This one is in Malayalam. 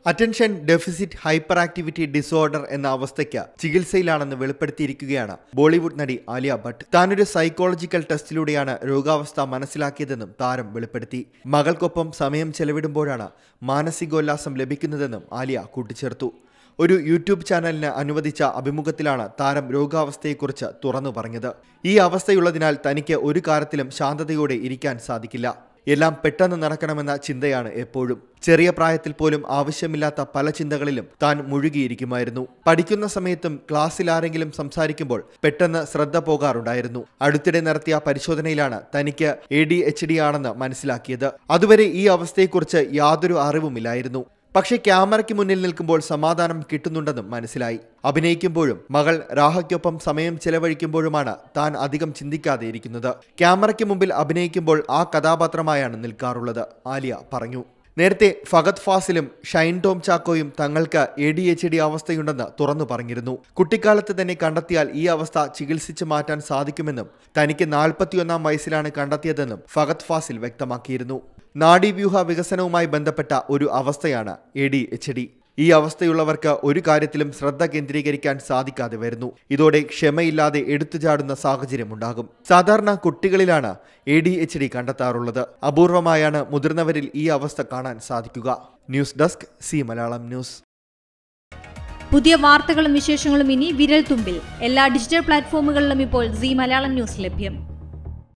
attention deficit hyperactivity disorder എന്ന അവസ്ഥയ്ക്ക് ചികിത്സയിലാണെന്ന് വെളിപ്പെടുത്തിയിരിക്കുകയാണ് ബോളിവുഡ് നടി ആലിയ ഭട്ട് താനൊരു സൈക്കോളജിക്കൽ ടെസ്റ്റിലൂടെയാണ് രോഗാവസ്ഥ മനസ്സിലാക്കിയതെന്നും താരം വെളിപ്പെടുത്തി മകൾക്കൊപ്പം സമയം ചെലവിടുമ്പോഴാണ് മാനസികോല്ലാസം ലഭിക്കുന്നതെന്നും ആലിയ കൂട്ടിച്ചേർത്തു ഒരു യൂട്യൂബ് ചാനലിന് അനുവദിച്ച അഭിമുഖത്തിലാണ് താരം രോഗാവസ്ഥയെക്കുറിച്ച് തുറന്നു പറഞ്ഞത് ഈ അവസ്ഥയുള്ളതിനാൽ തനിക്ക് ഒരു കാര്യത്തിലും ശാന്തതയോടെ ഇരിക്കാൻ സാധിക്കില്ല എല്ലാം പെട്ടെന്ന് നടക്കണമെന്ന ചിന്തയാണ് എപ്പോഴും ചെറിയ പ്രായത്തിൽ പോലും ആവശ്യമില്ലാത്ത പല ചിന്തകളിലും താൻ മുഴുകിയിരിക്കുമായിരുന്നു പഠിക്കുന്ന സമയത്തും ക്ലാസ്സിൽ ആരെങ്കിലും സംസാരിക്കുമ്പോൾ പെട്ടെന്ന് ശ്രദ്ധ പോകാറുണ്ടായിരുന്നു അടുത്തിടെ നടത്തിയ പരിശോധനയിലാണ് തനിക്ക് എ ഡി എച്ച് ഡി ആണെന്ന് മനസ്സിലാക്കിയത് അതുവരെ ഈ അവസ്ഥയെക്കുറിച്ച് യാതൊരു അറിവുമില്ലായിരുന്നു പക്ഷേ ക്യാമറയ്ക്ക് മുന്നിൽ നിൽക്കുമ്പോൾ സമാധാനം കിട്ടുന്നുണ്ടെന്നും മനസ്സിലായി അഭിനയിക്കുമ്പോഴും മകൾ രാഹയ്ക്കൊപ്പം സമയം ചെലവഴിക്കുമ്പോഴുമാണ് താൻ അധികം ചിന്തിക്കാതെ ഇരിക്കുന്നത് ക്യാമറയ്ക്ക് മുമ്പിൽ അഭിനയിക്കുമ്പോൾ ആ കഥാപാത്രമായാണ് നിൽക്കാറുള്ളത് ആലിയ പറഞ്ഞു നേരത്തെ ഫഗത് ഫാസിലും ഷൈൻ ടോം ചാക്കോയും തങ്ങൾക്ക് എ ഡി എച്ച് ഡി അവസ്ഥയുണ്ടെന്ന് തുറന്നു പറഞ്ഞിരുന്നു കുട്ടിക്കാലത്ത് തന്നെ കണ്ടെത്തിയാൽ ഈ അവസ്ഥ ചികിത്സിച്ച് മാറ്റാൻ സാധിക്കുമെന്നും തനിക്ക് നാൽപ്പത്തിയൊന്നാം വയസ്സിലാണ് കണ്ടെത്തിയതെന്നും ഫഗത് ഫാസിൽ വ്യക്തമാക്കിയിരുന്നു നാഡീവ്യൂഹ വികസനവുമായി ബന്ധപ്പെട്ട ഒരു അവസ്ഥയാണ് എ ഡി എച്ച് ഡി ഈ അവസ്ഥയുള്ളവർക്ക് ഒരു കാര്യത്തിലും ശ്രദ്ധ കേന്ദ്രീകരിക്കാൻ സാധിക്കാതെ വരുന്നു ഇതോടെ ക്ഷമയില്ലാതെ എടുത്തുചാടുന്ന സാഹചര്യമുണ്ടാകും സാധാരണ കുട്ടികളിലാണ് എ ഡി എച്ച് ഡി കണ്ടെത്താറുള്ളത് അപൂർവമായാണ് മുതിർന്നവരിൽ ഈ അവസ്ഥ കാണാൻ സാധിക്കുക news desk C Malayalam news പുതിയ വാർത്തകളും വിശേഷങ്ങളും ഇനി വിരൽ തുമ്പിൽ എല്ലാ ഡിജിറ്റൽ പ്ലാറ്റ്ഫോമുകളിലും ഇപ്പോൾ സി മലയാളം ന്യൂസ് ലഭ്യം